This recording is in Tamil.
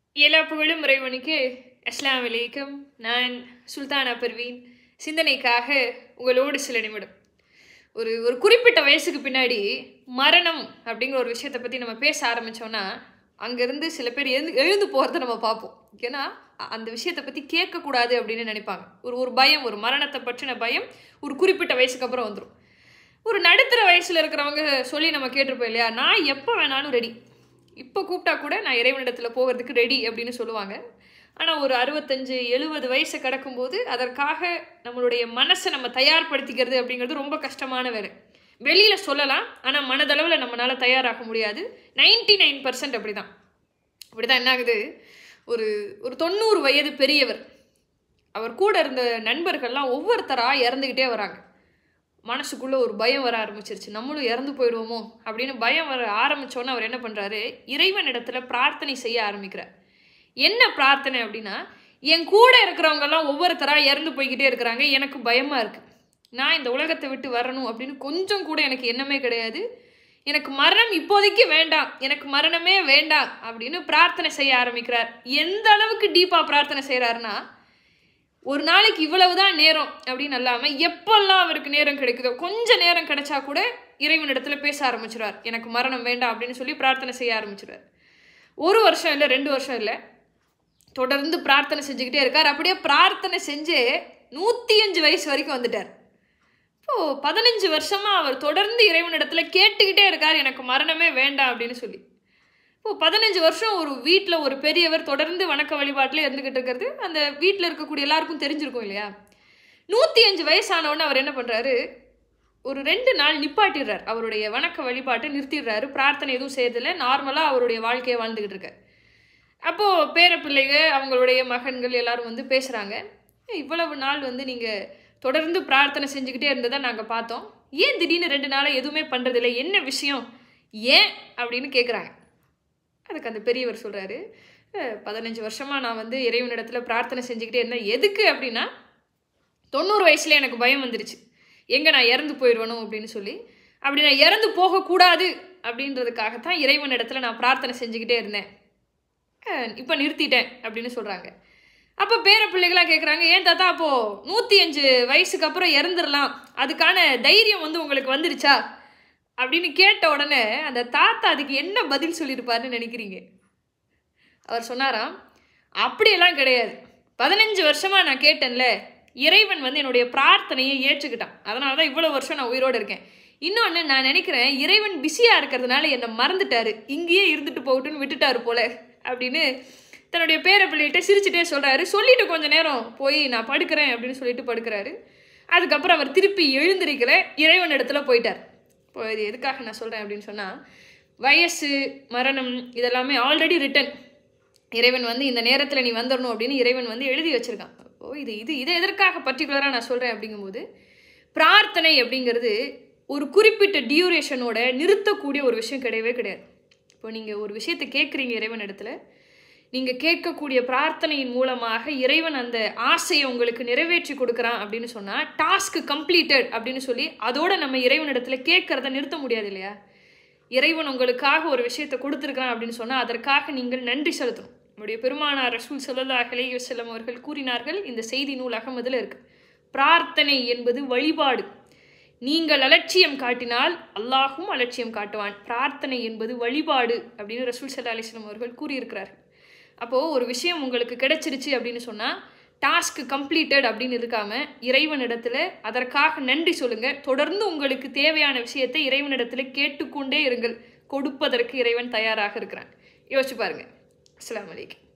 எல்லா புகழும் இறைவனுக்கு அஸ்ஸலாமு அலைக்கும் நான் சுல்தானா பர்வீன் சிந்தனைக்காக உங்களோடு சில நிமிடம் ஒரு ஒரு குறிப்பிட்ட வயசுக்கு பின்னாடி மரணம் அப்படிங்கிற ஒரு விஷயத்தை பற்றி நம்ம பேச ஆரம்பித்தோன்னா அங்கேருந்து சில பேர் எழுந்து எழுந்து போகிறத நம்ம பார்ப்போம் ஏன்னா அ- அந்த விஷயத்தை பற்றி கேட்கக்கூடாது அப்படின்னு நினைப்பாங்க ஒரு ஒரு பயம் ஒரு மரணத்தை பற்றின பயம் ஒரு குறிப்பிட்ட வயசுக்கு அப்புறம் வந்துடும் ஒரு நடுத்தர வயசில் இருக்கிறவங்க சொல்லி நம்ம கேட்டிருப்போம் இல்லையா நான் எப்போ வேணாலும் ரெடி இப்போ கூப்பிட்டா கூட நான் இறைவனிடத்தில் போகிறதுக்கு ரெடி அப்படின்னு சொல்லுவாங்க ஆனால் ஒரு அறுபத்தஞ்சு எழுபது வயசை கடக்கும்போது அதற்காக நம்மளுடைய மனசை நம்ம தயார்படுத்திக்கிறது அப்படிங்கிறது ரொம்ப கஷ்டமான வேலை வெளியில் சொல்லலாம் ஆனால் மனதளவில் நம்மளால் தயாராக முடியாது 99% நைன் பர்சன்ட் அப்படி தான் அப்படி தான் என்ன ஆகுது ஒரு ஒரு தொண்ணூறு வயது பெரியவர் அவர் கூட இருந்த நண்பர்கள்லாம் ஒவ்வொருத்தராக இறந்துக்கிட்டே வராங்க மனசுக்குள்ளே ஒரு பயம் வர ஆரம்பிச்சிருச்சு நம்மளும் இறந்து போயிடுவோமோ அப்படின்னு பயம் வர ஆரம்பிச்சோன்னே அவர் என்ன பண்ணுறாரு இறைவன் இடத்துல பிரார்த்தனை செய்ய ஆரம்பிக்கிறார் என்ன பிரார்த்தனை அப்படின்னா என் கூட இருக்கிறவங்கெல்லாம் ஒவ்வொருத்தராக இறந்து போய்கிட்டே இருக்கிறாங்க எனக்கு பயமாக இருக்குது நான் இந்த உலகத்தை விட்டு வரணும் அப்படின்னு கொஞ்சம் கூட எனக்கு எண்ணமே கிடையாது எனக்கு மரணம் இப்போதைக்கு வேண்டாம் எனக்கு மரணமே வேண்டாம் அப்படின்னு பிரார்த்தனை செய்ய ஆரம்பிக்கிறார் எந்த அளவுக்கு டீப்பாக பிரார்த்தனை செய்கிறாருன்னா ஒரு நாளைக்கு இவ்வளவுதான் நேரம் அப்படின்னு அல்லாமல் எப்பெல்லாம் அவருக்கு நேரம் கிடைக்குதோ கொஞ்ச நேரம் கிடைச்சா கூட இறைவனிடத்துல பேச ஆரம்பிச்சிடுவார் எனக்கு மரணம் வேண்டாம் அப்படின்னு சொல்லி பிரார்த்தனை செய்ய ஆரம்பிச்சிடுவார் ஒரு வருஷம் இல்லை ரெண்டு வருஷம் இல்லை தொடர்ந்து பிரார்த்தனை செஞ்சுக்கிட்டே இருக்கார் அப்படியே பிரார்த்தனை செஞ்சு நூற்றி அஞ்சு வயசு வரைக்கும் வந்துட்டார் இப்போ பதினஞ்சு வருஷமா அவர் தொடர்ந்து இறைவனிடத்துல கேட்டுக்கிட்டே இருக்கார் எனக்கு மரணமே வேண்டாம் அப்படின்னு சொல்லி இப்போ பதினஞ்சு வருஷம் ஒரு வீட்டில் ஒரு பெரியவர் தொடர்ந்து வணக்க வழிபாட்டில் இருந்துகிட்டு இருக்கிறது அந்த வீட்டில் இருக்கக்கூடிய எல்லாருக்கும் தெரிஞ்சிருக்கும் இல்லையா நூற்றி அஞ்சு வயசானவொடனே அவர் என்ன பண்ணுறாரு ஒரு ரெண்டு நாள் நிப்பாட்டிடுறார் அவருடைய வணக்க வழிபாட்டை நிறுத்திடுறாரு பிரார்த்தனை எதுவும் செய்யறதில்ல நார்மலாக அவருடைய வாழ்க்கையை வாழ்ந்துக்கிட்டு இருக்கார் அப்போது பேர பிள்ளைங்க அவங்களுடைய மகன்கள் எல்லாரும் வந்து பேசுகிறாங்க இவ்வளவு நாள் வந்து நீங்கள் தொடர்ந்து பிரார்த்தனை செஞ்சுக்கிட்டே இருந்ததை நாங்கள் பார்த்தோம் ஏன் திடீர்னு ரெண்டு நாளாக எதுவுமே பண்ணுறதில்ல என்ன விஷயம் ஏன் அப்படின்னு கேட்குறாங்க அதுக்கு அந்த பெரியவர் சொல்கிறாரு பதினஞ்சு வருஷமாக நான் வந்து இறைவனிடத்தில் பிரார்த்தனை செஞ்சுக்கிட்டே இருந்தேன் எதுக்கு அப்படின்னா தொண்ணூறு வயசுல எனக்கு பயம் வந்துருச்சு எங்கே நான் இறந்து போயிடுவனோ அப்படின்னு சொல்லி அப்படி நான் இறந்து போகக்கூடாது அப்படின்றதுக்காகத்தான் இறைவன் இடத்துல நான் பிரார்த்தனை செஞ்சுக்கிட்டே இருந்தேன் இப்போ நிறுத்திட்டேன் அப்படின்னு சொல்கிறாங்க அப்போ பேர பிள்ளைகளாம் கேட்குறாங்க ஏன் தாத்தா அப்போது நூற்றி அஞ்சு வயசுக்கு அப்புறம் இறந்துடலாம் அதுக்கான தைரியம் வந்து உங்களுக்கு வந்துருச்சா அப்படின்னு கேட்ட உடனே அந்த தாத்தா அதுக்கு என்ன பதில் சொல்லியிருப்பாருன்னு நினைக்கிறீங்க அவர் சொன்னாராம் அப்படியெல்லாம் கிடையாது பதினஞ்சு வருஷமாக நான் கேட்டேன்ல இறைவன் வந்து என்னுடைய பிரார்த்தனையை ஏற்றுக்கிட்டான் அதனால தான் இவ்வளோ வருஷம் நான் உயிரோடு இருக்கேன் இன்னொன்று நான் நினைக்கிறேன் இறைவன் பிஸியாக இருக்கிறதுனால என்னை மறந்துட்டாரு இங்கேயே இருந்துட்டு போகட்டும்னு விட்டுட்டாரு போல அப்படின்னு தன்னுடைய பேர பிள்ளைகிட்ட சிரிச்சுட்டே சொல்கிறாரு சொல்லிட்டு கொஞ்ச நேரம் போய் நான் படுக்கிறேன் அப்படின்னு சொல்லிட்டு படுக்கிறாரு அதுக்கப்புறம் அவர் திருப்பி எழுந்திருக்கிற இறைவன் இடத்துல போயிட்டார் இப்போ இது எதுக்காக நான் சொல்கிறேன் அப்படின்னு சொன்னால் வயசு மரணம் இதெல்லாமே ஆல்ரெடி ரிட்டன் இறைவன் வந்து இந்த நேரத்தில் நீ வந்துடணும் அப்படின்னு இறைவன் வந்து எழுதி வச்சிருக்கான் ஓ இது இது இதை எதற்காக பர்டிகுலராக நான் சொல்கிறேன் அப்படிங்கும்போது பிரார்த்தனை அப்படிங்கிறது ஒரு குறிப்பிட்ட டியூரேஷனோட நிறுத்தக்கூடிய ஒரு விஷயம் கிடையவே கிடையாது இப்போ நீங்கள் ஒரு விஷயத்தை கேட்குறீங்க இறைவன் இடத்துல நீங்கள் கேட்கக்கூடிய பிரார்த்தனையின் மூலமாக இறைவன் அந்த ஆசையை உங்களுக்கு நிறைவேற்றி கொடுக்குறான் அப்படின்னு சொன்னால் டாஸ்க் கம்ப்ளீட்டட் அப்படின்னு சொல்லி அதோட நம்ம இறைவன் இடத்துல கேட்கறத நிறுத்த முடியாது இல்லையா இறைவன் உங்களுக்காக ஒரு விஷயத்தை கொடுத்துருக்கான் அப்படின்னு சொன்னால் அதற்காக நீங்கள் நன்றி செலுத்தணும் நம்முடைய பெருமானார் ரசூல் ஸல்லல்லாஹு அலைஹி வஸல்லம் அவர்கள் கூறினார்கள் இந்த செய்தி நூல் அகமதில் இருக்கு பிரார்த்தனை என்பது வழிபாடு நீங்கள் அலட்சியம் காட்டினால் அல்லாஹும் அலட்சியம் காட்டுவான் பிரார்த்தனை என்பது வழிபாடு அப்படின்னு ரசூல் சல்லா அலிஸ்லாம் அவர்கள் கூறியிருக்கிறார்கள் அப்போது ஒரு விஷயம் உங்களுக்கு கிடைச்சிருச்சு அப்படின்னு சொன்னால் டாஸ்க் கம்ப்ளீட்டட் அப்படின்னு இருக்காம இறைவனிடத்துல அதற்காக நன்றி சொல்லுங்க தொடர்ந்து உங்களுக்கு தேவையான விஷயத்தை இறைவனிடத்துல கேட்டுக்கொண்டே இருங்கள் கொடுப்பதற்கு இறைவன் தயாராக இருக்கிறான் யோசிச்சு பாருங்க அஸ்ஸலாமு அலைக்கும்